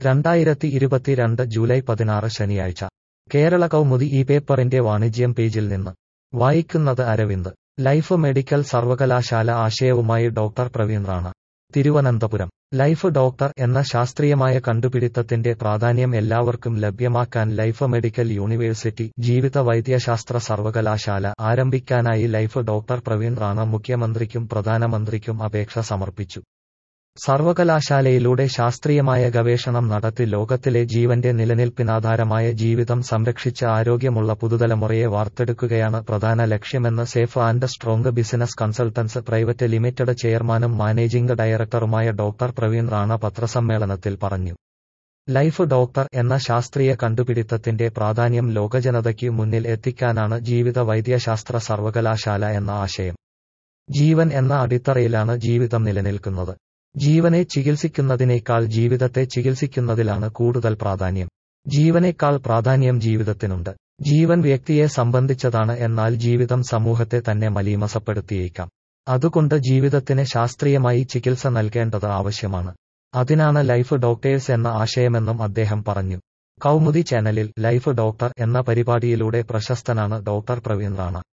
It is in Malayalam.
രണ്ടായിരത്തി ഇരുപത്തിരണ്ട് ജൂലൈ പതിനാറ് ശനിയാഴ്ച കേരള കൗമുദി ഈ പേപ്പറിന്റെ വാണിജ്യം പേജിൽ നിന്ന് വായിക്കുന്നത് അരവിന്ദ് ലൈഫ് മെഡിക്കൽ സർവകലാശാല ആശയവുമായി doctor Praveen Rana Thiruvananthapuram life doctor എന്ന ശാസ്ത്രീയമായ കണ്ടുപിടിത്തത്തിന്റെ പ്രാധാന്യം എല്ലാവർക്കും ലഭ്യമാക്കാൻ ലൈഫ് മെഡിക്കൽ യൂണിവേഴ്സിറ്റി ജീവിത വൈദ്യശാസ്ത്ര സർവകലാശാല ആരംഭിക്കാനായി ലൈഫ് ഡോക്ടർ പ്രവീൺ റാണ മുഖ്യമന്ത്രിക്കും പ്രധാനമന്ത്രിക്കും അപേക്ഷ സമർപ്പിച്ചു സർവകലാശാലയിലൂടെ ശാസ്ത്രീയമായ ഗവേഷണം നടത്തി ലോകത്തിലെ ജീവന്റെ നിലനിൽപ്പിനാധാരമായ ജീവിതം സംരക്ഷിച്ച് ആരോഗ്യമുള്ള പുതുതലമുറയെ വാർത്തെടുക്കുകയാണ് പ്രധാന ലക്ഷ്യമെന്ന് safe and strong business consultants private limited ചെയർമാനും മാനേജിംഗ് ഡയറക്ടറുമായ ഡോക്ടർ പ്രവീൺ റാണ പത്രസമ്മേളനത്തിൽ പറഞ്ഞു ലൈഫ് ഡോക്ടർ എന്ന ശാസ്ത്രീയ കണ്ടുപിടിത്തത്തിന്റെ പ്രാധാന്യം ലോകജനതയ്ക്ക് മുന്നിൽ എത്തിക്കാനാണ് ജീവിത വൈദ്യശാസ്ത്ര സർവകലാശാല എന്ന ആശയം ജീവൻ എന്ന അടിത്തറയിലാണ് ജീവിതം നിലനിൽക്കുന്നത് ജീവനെ ചികിത്സിക്കുന്നതിനേക്കാൾ ജീവിതത്തെ ചികിത്സിക്കുന്നതിലാണ് കൂടുതൽ പ്രാധാന്യം ജീവനേക്കാൾ പ്രാധാന്യം ജീവിതത്തിനുണ്ട് ജീവൻ വ്യക്തിയെ സംബന്ധിച്ചതാണ് എന്നാൽ ജീവിതം സമൂഹത്തെ തന്നെ മലീമസപ്പെടുത്തിയേക്കാം അതുകൊണ്ട് ജീവിതത്തിന് ശാസ്ത്രീയമായി ചികിത്സ നൽകേണ്ടത് ആവശ്യമാണ് അതിനാണ് ലൈഫ് ഡോക്ടേഴ്സ് എന്ന ആശയമെന്നും അദ്ദേഹം പറഞ്ഞു കൗമുദി ചാനലിൽ ലൈഫ് ഡോക്ടർ എന്ന പരിപാടിയിലൂടെ പ്രശസ്തനാണ് ഡോക്ടർ പ്രവീൺ റാണ